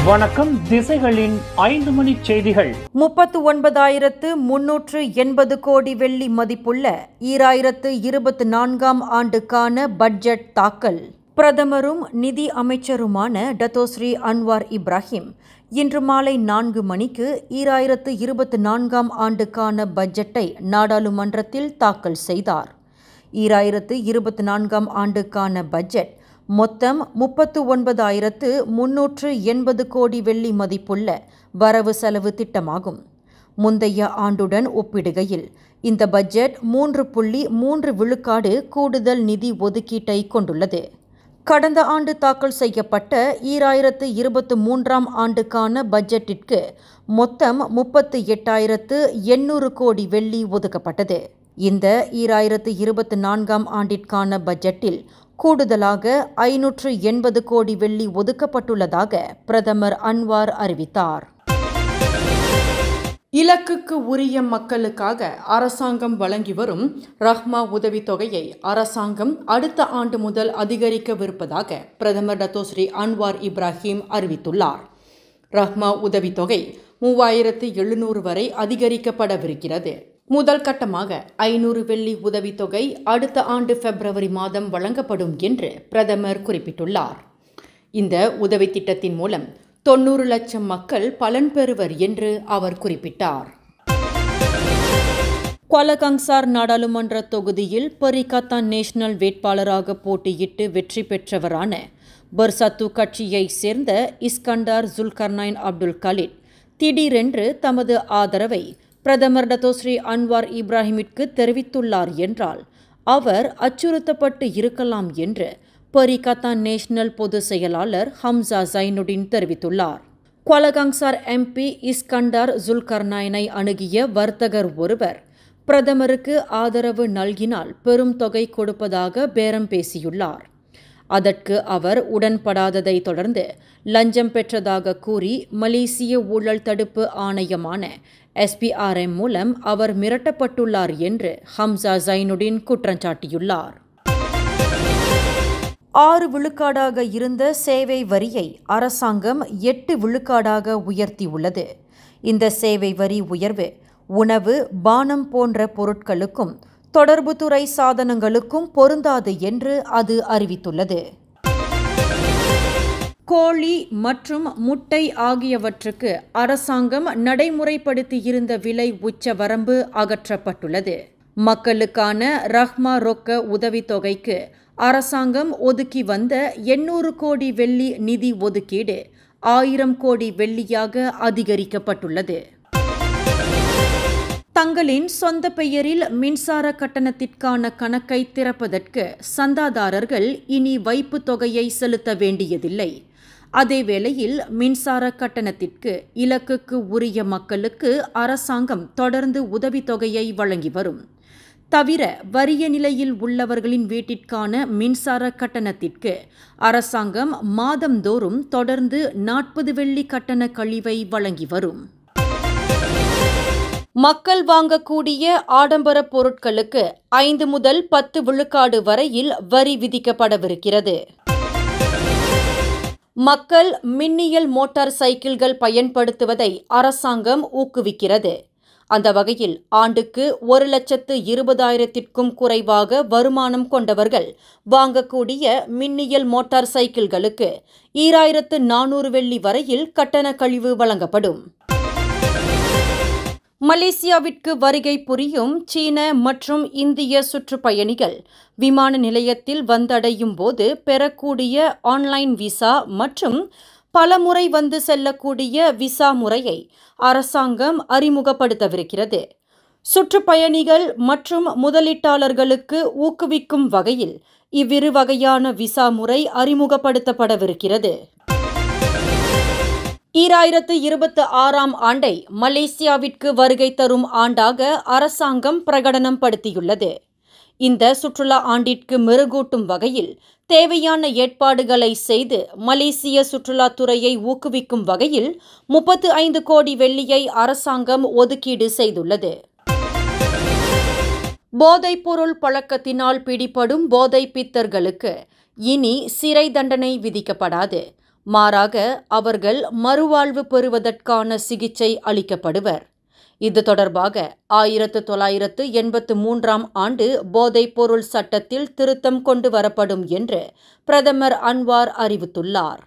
வணக்கம் திசைகளின் ஐந்து மணி செய்திகள் முப்பத்து ஒன்பதாயிரத்து முன்னூற்று எண்பது கோடி வெள்ளி மதிப்புள்ள ஈராயிரத்து இருபத்தி நான்காம் ஆண்டுக்கான பட்ஜெட் தாக்கல் பிரதமரும் நிதி அமைச்சருமான டத்தோஸ்ரீ அன்வார் இப்ராஹிம் இன்று மாலை நான்கு மணிக்கு ஈராயிரத்து இருபத்தி நான்காம் ஆண்டுக்கான பட்ஜெட்டை நாடாளுமன்றத்தில் தாக்கல் செய்தார் ஈராயிரத்து இருபத்தி நான்காம் ஆண்டுக்கான பட்ஜெட் மொத்தம் முப்பத்து ஒன்பதாயிரத்து முன்னூற்று எண்பது கோடி வெள்ளி மதிப்புள்ள வரவு செலவு திட்டமாகும் முந்தைய ஆண்டுடன் ஒப்பிடுகையில் இந்த பட்ஜெட் மூன்று புள்ளி மூன்று விழுக்காடு கூடுதல் நிதி ஒதுக்கீட்டை கொண்டுள்ளது கடந்த ஆண்டு தாக்கல் செய்யப்பட்ட ஈராயிரத்து இருபத்து மூன்றாம் ஆண்டுக்கான பட்ஜெட்டிற்கு மொத்தம் முப்பத்து எட்டாயிரத்து எண்ணூறு கோடி வெள்ளி ஒதுக்கப்பட்டது இந்த ஈராயிரத்து இருபத்தி நான்காம் ஆண்டிற்கான பட்ஜெட்டில் கூடுதலாக ஐநூற்று எண்பது கோடி வெள்ளி ஒதுக்கப்பட்டுள்ளதாக பிரதமர் அன்வார் அறிவித்தார் இலக்குக்கு உரிய மக்களுக்காக அரசாங்கம் வழங்கி வரும் ரஹ்மா உதவித்தொகையை அரசாங்கம் அடுத்த ஆண்டு முதல் அதிகரிக்கவிருப்பதாக பிரதமர் டத்தோஸ்ரீ அன்வார் இப்ராஹிம் அறிவித்துள்ளார் ரஹ்மா உதவித்தொகை மூவாயிரத்து எழுநூறு வரை அதிகரிக்கப்படவிருக்கிறது முதல் கட்டமாக ஐநூறு வெள்ளி உதவித்தொகை அடுத்த ஆண்டு பிப்ரவரி மாதம் வழங்கப்படும் என்று பிரதமர் குறிப்பிட்டுள்ளார் இந்த உதவி திட்டத்தின் மூலம் தொன்னூறு லட்சம் மக்கள் பலன் பெறுவர் என்று அவர் குறிப்பிட்டார் குவாலகங்சார் நாடாளுமன்ற தொகுதியில் பரிகத்தான் நேஷனல் வேட்பாளராக போட்டியிட்டு வெற்றி பெற்றவரான பர்சத்து கட்சியைச் சேர்ந்த இஸ்கண்டார் ஜுல்கர்னைன் அப்துல் கலீத் திடீரென்று தமது ஆதரவை பிரதமர் டத்தோஸ்ரீ அன்வார் இப்ராஹிமிற்கு தெரிவித்துள்ளார் என்றால் அவர் அச்சுறுத்தப்பட்டு இருக்கலாம் என்று பரிகத்தான் நேஷனல் பொதுச் செயலாளர் ஹம்சா ஜைனுடின் தெரிவித்துள்ளார் குவாலகங்சார் எம்பி இஸ்கண்டார் ஜுல்கர்னைனை அணுகிய வர்த்தகர் ஒருவர் பிரதமருக்கு ஆதரவு நல்கினால் பெரும் தொகை கொடுப்பதாக பேரம் பேசியுள்ளார் அதற்கு அவர் உடன்படாததை தொடர்ந்து லஞ்சம் பெற்றதாக கூறி மலேசிய ஊழல் தடுப்பு ஆணையமான எஸ்பிஆர்எம் மூலம் அவர் மிரட்டப்பட்டுள்ளார் என்று ஹம்சா ஜைனுடின் குற்றஞ்சாட்டியுள்ளார் ஆறு விழுக்காடாக இருந்த சேவை வரியை அரசாங்கம் எட்டு விழுக்காடாக உயர்த்தியுள்ளது இந்த சேவை வரி உயர்வு உணவு பானம் போன்ற பொருட்களுக்கும் தொடர்புத்துறை சாதனங்களுக்கும் பொருந்தாது என்று அது அறிவித்துள்ளது கோழி மற்றும் முட்டை ஆகியவற்றுக்கு அரசாங்கம் நடைமுறைப்படுத்தியிருந்த விலை உச்ச வரம்பு அகற்றப்பட்டுள்ளது மக்களுக்கான ரஹ்மா ரொக்க உதவித்தொகைக்கு அரசாங்கம் ஒதுக்கி வந்த எண்ணூறு கோடி வெள்ளி நிதி ஒதுக்கீடு ஆயிரம் கோடி வெள்ளியாக அதிகரிக்கப்பட்டுள்ளது தங்களின் சொந்த பெயரில் மின்சார கட்டணத்திற்கான கணக்கை திறப்பதற்கு சந்தாதாரர்கள் இனி வைப்பு தொகையை செலுத்த வேண்டியதில்லை அதேவேளையில் மின்சார கட்டணத்திற்கு இலக்குக்கு உரிய மக்களுக்கு அரசாங்கம் தொடர்ந்து உதவித்தொகையை வழங்கி வரும் தவிர வறிய நிலையில் உள்ளவர்களின் வீட்டிற்கான மின்சார கட்டணத்திற்கு அரசாங்கம் மாதந்தோறும் தொடர்ந்து நாற்பது வெள்ளி கட்டண கழிவை வழங்கி வரும் மக்கள் வாங்கக்கூடிய ஆடம்பர பொருட்களுக்கு ஐந்து முதல் பத்து விழுக்காடு வரையில் வரி விதிக்கப்படவிருக்கிறது மக்கள் மின்னியல் மோட்டார் சைக்கிள்கள் பயன்படுத்துவதை அரசாங்கம் ஊக்குவிக்கிறது அந்த வகையில் ஆண்டுக்கு ஒரு லட்சத்து இருபதாயிரத்திற்கும் குறைவாக வருமானம் கொண்டவர்கள் வாங்கக்கூடிய மின்னியல் மோட்டார் சைக்கிள்களுக்கு ஈராயிரத்து நானூறு வெள்ளி வரையில் கட்டண கழிவு வழங்கப்படும் மலேசியாவிற்கு வருகை புரியும் சீன மற்றும் இந்திய சுற்றுப்பயணிகள் விமான நிலையத்தில் வந்தடையும் போது பெறக்கூடிய ஆன்லைன் விசா மற்றும் பலமுறை வந்து செல்லக்கூடிய விசா முறையை அரசாங்கம் அறிமுகப்படுத்தவிருக்கிறது சுற்றுப்பயணிகள் மற்றும் முதலீட்டாளர்களுக்கு ஊக்குவிக்கும் வகையில் இவ்விரு வகையான விசா முறை அறிமுகப்படுத்தப்படவிருக்கிறது ஈராயிரத்து இருபத்தி ஆறாம் ஆண்டை மலேசியாவிற்கு வருகை தரும் ஆண்டாக அரசாங்கம் பிரகடனம் படுத்தியுள்ளது இந்த சுற்றுலா ஆண்டிற்கு மெருகூட்டும் வகையில் தேவையான ஏற்பாடுகளை செய்து மலேசிய சுற்றுலாத்துறையை ஊக்குவிக்கும் வகையில் முப்பத்து ஐந்து கோடி வெள்ளியை அரசாங்கம் ஒதுக்கீடு செய்துள்ளது போதைப்பொருள் பழக்கத்தினால் பிடிபடும் போதை பித்தர்களுக்கு இனி சிறை தண்டனை விதிக்கப்படாது மாறாக அவர்கள் மறுவாழ்வு பெறுவதற்கான சிகிச்சை அளிக்கப்படுவர் இது தொடர்பாக ஆயிரத்து தொள்ளாயிரத்து எண்பத்து மூன்றாம் ஆண்டு போதைப்பொருள் சட்டத்தில் திருத்தம் கொண்டு வரப்படும் என்று பிரதமர் அன்வார் அறிவித்துள்ளார்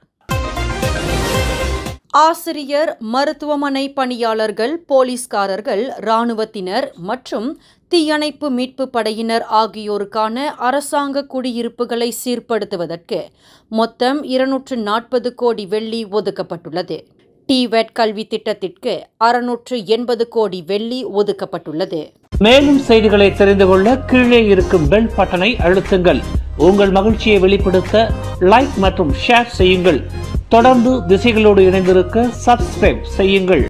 ஆசிரியர் மருத்துவமனை பணியாளர்கள் போலீஸ்காரர்கள் இராணுவத்தினர் மற்றும் தீயணைப்பு மீட்பு படையினர் ஆகியோருக்கான அரசாங்க குடியிருப்புகளை சீர்படுத்துவதற்கு மொத்தம் இருநூற்று நாற்பது கோடி வெள்ளி ஒதுக்கப்பட்டுள்ளது டிவெட் கல்வி திட்டத்திற்கு அறுநூற்று எண்பது கோடி வெள்ளி ஒதுக்கப்பட்டுள்ளது மேலும் செய்திகளை தெரிந்து கொள்ள கீழே இருக்கும் பெல் பட்டனை அழுத்துங்கள் உங்கள் மகிழ்ச்சியை வெளிப்படுத்த லைக் மற்றும் ஷேர் செய்யுங்கள் தொடர்ந்து திசைகளோடு இணைந்திருக்க சப்ஸ்கிரைப் செய்யுங்கள்